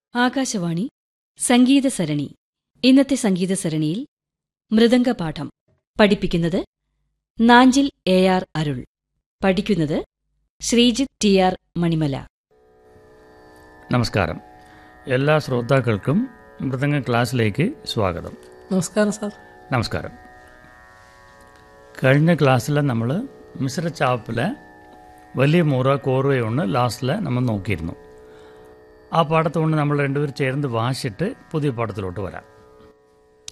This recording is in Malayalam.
ആകാശവാണി സംഗീത സരണി ഇന്നത്തെ സംഗീത സരണിയിൽ മൃദംഗപാഠം പഠിപ്പിക്കുന്നത് നാഞ്ചിൽ എ ആർ അരുൾ പഠിക്കുന്നത് ശ്രീജിത്ത് ടി ആർ മണിമല നമസ്കാരം എല്ലാ ശ്രോതാക്കൾക്കും മൃദംഗ ക്ലാസ്സിലേക്ക് സ്വാഗതം നമസ്കാരം സാർ നമസ്കാരം കഴിഞ്ഞ ക്ലാസ്സിൽ നമ്മൾ മിശ്ര ചാപ്പിലെ വലിയ മുറ കോർവയൊന്ന് ലാസ്റ്റിൽ നമ്മൾ നോക്കിയിരുന്നു ആ പാഠത്തുകൊണ്ട് നമ്മൾ രണ്ടുപേർ ചേർന്ന് വാശിട്ട് പുതിയ പാഠത്തിലോട്ട് വരാം